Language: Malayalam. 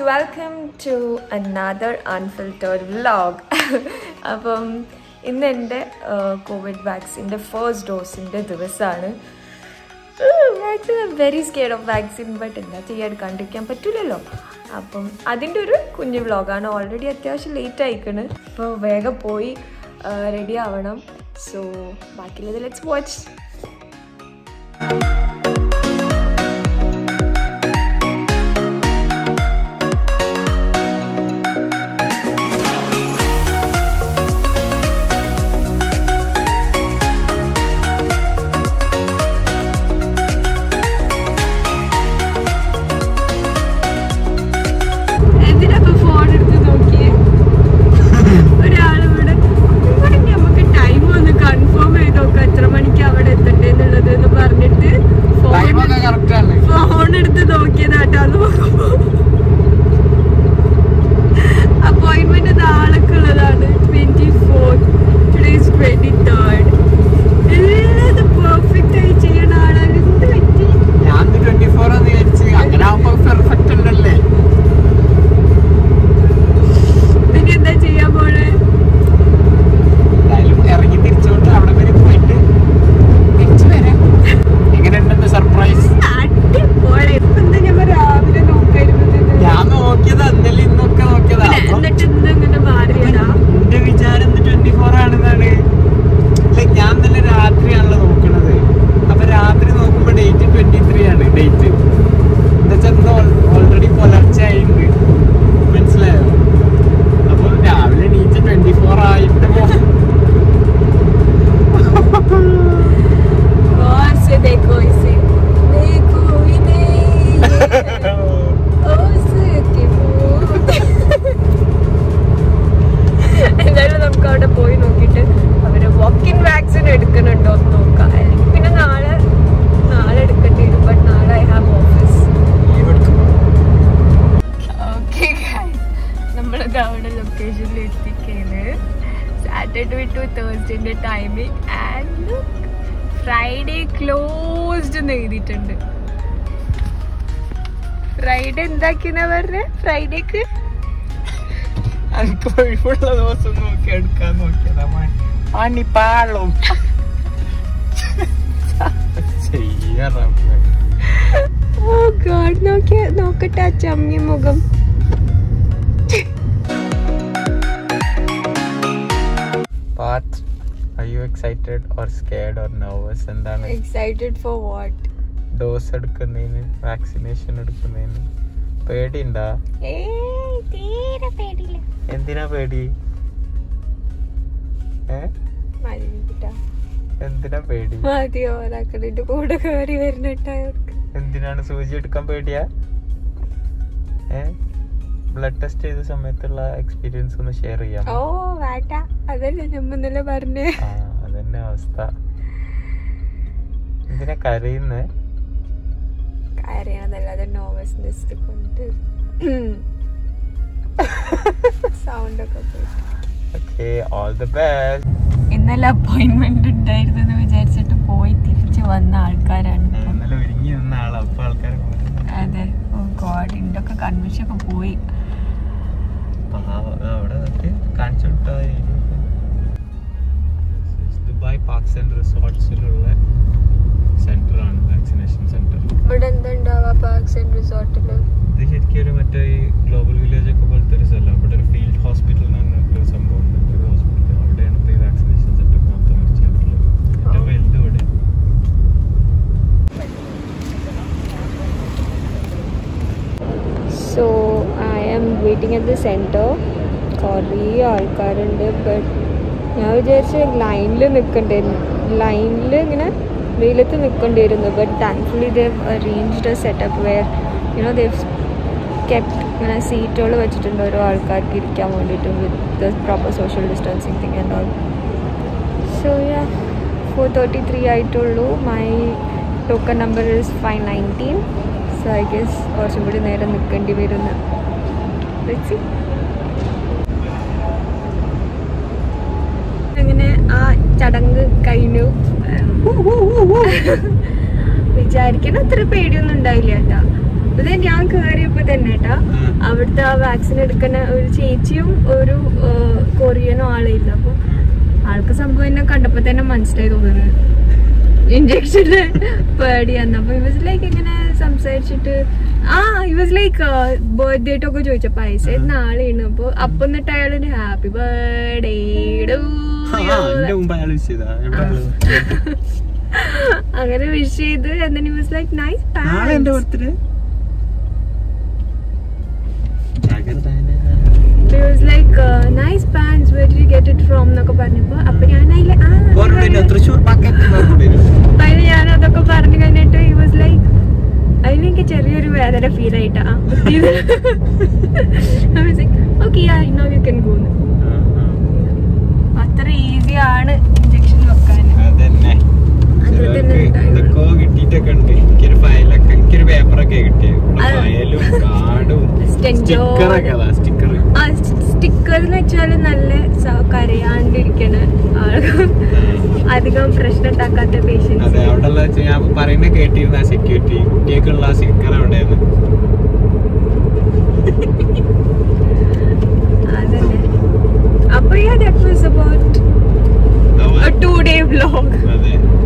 Welcome to another unfiltered vlog അപ്പം ഇന്ന് എൻ്റെ കോവിഡ് വാക്സിൻ്റെ ഫസ്റ്റ് ഡോസിൻ്റെ ദിവസമാണ് very scare of vaccine but എന്താ ചെയ്യാൻ കണ്ടിരിക്കാൻ പറ്റില്ലല്ലോ അപ്പം അതിൻ്റെ ഒരു കുഞ്ഞു വ്ളോഗാണ് ഓൾറെഡി അത്യാവശ്യം ലേറ്റ് ആയിക്കണ് അപ്പോൾ വേഗം പോയി റെഡി ആവണം സോ ബാക്കിയുള്ളത് ലെറ്റ്സ് വാച്ച് എന്തിനപ്പൊ ഫോൺ എടുത്ത് നോക്കിയേ ഒരാളിവിടെ ഇവിടെ നമുക്ക് ടൈം ഒന്ന് കൺഫേം ചെയ്ത് നോക്കാം എത്ര മണിക്ക് അവിടെ എത്തണ്ടേ എന്നുള്ളത് എന്ന് പറഞ്ഞിട്ട് ഫോൺ കറക്റ്റ് ആണ് ഫോൺ എടുത്ത് നോക്കിയതാട്ടോ അത് നോക്കുമ്പോ അപ്പോയിന്റ്മെന്റ് നാളൊക്കെ ഉള്ളതാണ് twenty fourth today's twenty third എല്ലാം പെർഫെക്റ്റ് ആയി ചെയ്യണ ആളാണ് എന്ത് പറ്റി ഞാൻ ട്വന്റി ഫോർ എന്ന് വിചാരിച്ച് അങ്ങനെ ആവുമ്പോ പെർഫെക്റ്റ് ഉണ്ടല്ലേ പിന്നെ എന്താ ചെയ്യാൻ പോണേ എന്തായാലും ഇറങ്ങി തിരിച്ചോണ്ട് അവിടെ വരെ പോയിട്ട് തിരിച്ചു വരാം എങ്ങനെയുണ്ടെന്ന് സർപ്രൈസ് അടിപൊളി ഇപ്പൊ എന്താ ഞാൻ രാവിലെ നോക്കായിരുന്നത് ഇത്? ഞാൻ നോക്കിയതാ ഇന്നലെ ഇന്നൊക്കെ നോക്കിയതാ പിന്നെ അപ്പൊ എന്നിട്ട് ഇന്ന് ഇങ്ങനെ മാറിയതാ എന്റെ വിചാരം ട്വന്റി ഫോർ ആണെന്നാണ് ഇല്ല, ഞാൻ ഇന്നലെ രാത്രിയാണല്ലോ നോക്കണത് അപ്പൊ രാത്രി നോക്കുമ്പോ ഡേറ്റ് ട്വന്റി ത്രീ ആണ് ഡേറ്റ് എന്നുവെച്ചാൽ ഓൾറെഡി പുലർച്ചെ ആയിട്ടുണ്ട് മനസ്സിലായോ അപ്പൊ രാവിലെ എണീറ്റ് ട്വന്റി ഫോർ ആയിട്ട് പോ- और से देखो इसे देखो इधर उसके मुंह എന്തായാലും നമുക്ക് അവിടെ പോയി നോക്കിയിട്ട് അവര് വോക്കിൻ വാക്സിൻ എടുക്കുന്നുണ്ടോ എന്ന് നോക്കാം അല്ലെങ്കിൽ പിന്നെ നാളെ നാളെ എടുക്കേണ്ടി വരും ബട്ട് നാളെ ഐ ഹാവ് ഓഫീസ് ഓക്കെ നമ്മളിത് അവിടെ ലൊക്കേഷനിൽ എത്തിക്കേന് സാറ്റർഡേ ടു തേഴ്സ്ഡേന്റെ ടൈമിംഗ് ആൻഡ് ഫ്രൈഡേ ക്ലോസ്ഡ് എന്ന് എഴുതിയിട്ടുണ്ട് ഫ്രൈഡേ എന്താക്കിയെന്നാ പറഞ്ഞേ ഫ്രൈഡേക്ക് എനിക്ക് ഒഴിവുള്ള ദിവസം നോക്കി എടുക്കാൻ നോക്കിയതാ പണിപ്പാളും ചെയ്യാറ ഓ ഗോഡ് നോക്കിയ നോക്കട്ടെ ആ ചമ്മിയ മുഖം പാത്ത് are you excited or scared or nervous എന്താണ് എക്സൈറ്റഡ് ഫോർ വാട്ട് ഡോസ് എടുക്കുന്നതിന് വാക്സിനേഷൻ എടുക്കുന്നതിന് പേടിയുണ്ടാ ഏയ് തീരെ പേടിയില്ല എന്തിനാ പേടി ഏ മതി കിട്ടാ എന്തിനാ പേടി മതി ഓരാക്കണിന്റെ കൂടെ കയറി വരുന്നിട്ടവർക്ക് എന്തിനാണ് സൂചി എടുക്കാൻ പേടിയാ ഏ ബ്ലഡ് ടെസ്റ്റ് ചെയ്ത സമയത്തുള്ള എക്സ്പീരിയൻസ് ഒന്ന് ഷെയർ ചെയ്യാം ഓ വേണ്ട അതല്ലേ നമ്മ ഇന്നലെ പറഞ്ഞേ ആ അതന്നെ അവസ്ഥ എന്തിനാ കരയുന്നേ കാര്യണതല്ലാതെ നോവസ്നെസ് കൊണ്ട് സൗണ്ട് ഒക്കെ പോയി ഓക്കെ ഓൾ ദി ബെസ്റ്റ് ഇന്നലെ അപ്പോയിന്റ്മെന്റ് ഉണ്ടായിരുന്നു എന്ന് വിചാരിച്ചിട്ട് പോയി തിരിച്ചു വന്ന ആൾക്കാരാണ് ഇപ്പം. ഇന്നലെ ഒരുങ്ങി നിന്ന ആളാ അപ്പൊ ആൾക്കാർ അതെ ഓ ഗോഡ് ഇതിന്റെ ഒക്കെ കൺവെൻഷൻ ഒക്കെ പോയി അവിടെ നിന്നിട്ട് കാണിച്ചു വിട്ടാ ദുബായ് പാർക്സ് ആൻഡ് റിസോർട്ട്സിലുള്ള സെന്റർ ആണ് വാക്സിനേഷൻ സെന്റർ ഇവിടെ എന്താ ഉണ്ടാവുക പാർക്സ് ആൻഡ് റിസോർട്ടില് ഇത് ശരിക്കും ഒരു മറ്റേ ഈ ഗ്ലോബൽ വില്ലേജ് ഒക്കെ പോലത്തെ ഒരു സ്ഥലം ഇവിടെ ഒരു ഫീൽഡ് ഹോസ്പിറ്റൽ എന്ന് പറഞ്ഞിട്ടൊരു സംഭവം ഉണ്ട് ഒരു ഹോസ്പിറ്റൽ അവിടെയാണ് ഇപ്പോൾ ഈ വാക്സിനേഷൻ സെന്റർ മൊത്തം ചെയ്തിട്ടുള്ളത് ഏറ്റവും വലുത് ഇവിടെ so I am waiting at the centre കുറേ ആൾക്കാരുണ്ട് ബട്ട് ഞാൻ വിചാരിച്ച ലൈനിൽ നിൽക്കണ്ടായിരുന്നു ലൈനിൽ ഇങ്ങനെ വെയിലത്ത് നിൽക്കേണ്ടിയിരുന്നു but thankfully they've arranged a setup where you know they've kept ഇങ്ങനെ സീറ്റുകൾ വെച്ചിട്ടുണ്ട് ഓരോ ആൾക്കാർക്ക് ഇരിക്കാൻ വേണ്ടിയിട്ട് with the proper social distancing thing and all so yeah for thirty three ആയിട്ടുള്ളൂ my token number is five nineteen so I guess കുറച്ചും കൂടി നേരം നിൽക്കേണ്ടി വരുന്നു Let's see. അങ്ങനെ ആ ചടങ്ങ് കഴിഞ്ഞു വിചാരിക്കണ അത്ര പേടിയൊന്നും ഉണ്ടായില്ല കേട്ടാ ഇത് ഞാൻ കേറിയപ്പോ തന്നെ കേട്ടാ ഉം. അവിടുത്തെ ആ വാക്സിൻ എടുക്കുന്ന ഒരു ചേച്ചിയും ഒരു ആ, കൊറിയനും ആളില്ല അപ്പൊ ആൾക്ക് സംഭവം എന്നെ കണ്ടപ്പോ തന്നെ മനസ്സിലായി തോന്നുന്നു ഇഞ്ചക്ഷന് പേടിയാന്ന് അപ്പൊ ഇവസ് ലൈക്ക് ഇങ്ങനെ സംസാരിച്ചിട്ട് ആ ഇവസ് ലൈക്ക് ബർത്ത്ഡേ ഒക്കെ ചോദിച്ച പൈസ നാളെയാണ് അപ്പൊ അപ്പൊ എന്നിട്ട് അയാള് ഹാപ്പി ബർത്ത്ഡേ ആ, എന്റെ മുമ്പ് അയാൾ വിഷയതാ അങ്ങനെ വിഷ് ചെയ്ത് എന്നിട്ട് വാസ് ലൈക്ക് നൈസ് നാളെ എന്റെ birthday was like nice pants where you get it from എന്നൊക്കെ പറഞ്ഞപ്പോ അപ്പൊ ഞാൻ അതില് ആ കൊണ്ടുവരും തൃശ്ശൂർ പാക്കറ്റ് കൊണ്ടുവരും അതിന് ഞാൻ അതൊക്കെ പറഞ്ഞു കഴിഞ്ഞിട്ട് ഈ വാസ് ലൈക്ക് അതിലെനിക്ക് ചെറിയൊരു വേദന ഫീൽ ആയിട്ടാ okay I know you can go അത്ര ഈസി ആണ് ഇഞ്ചക്ഷൻ വെക്കാൻ അതന്നെ അതിൽ തന്നെ ഉണ്ടായിരുന്നു. എന്തൊക്കെയോ കിട്ടിയിട്ടൊക്കെ ഉണ്ട് എനിക്കൊരു ഫയലൊക്കെ എനിക്കൊരു പേപ്പറൊക്കെ കിട്ടിയത് അത് ഫയലും കാർഡും Stento. സ്റ്റിക്കറൊക്കെ അതാ സ്റ്റിക്കർ ആ സ്റ്റിക്കർ എന്ന് വെച്ചാൽ നല്ല സ- കരയാണ്ടിരിക്കണ ആളുകൾ അധികം പ്രശ്നം ഉണ്ടാക്കാത്ത അതെ പേഷ്യൻസ് അവിടെ ഉള്ള ഞാൻ പറയുന്ന കേട്ടിരുന്ന സെക്യൂരിറ്റി കുട്ടിയൊക്കെയുള്ള ആ സ്റ്റിക്കർ അവിടെയാണ് അതന്നെ അപ്പൊ yeah that was about a two day vlog അതെ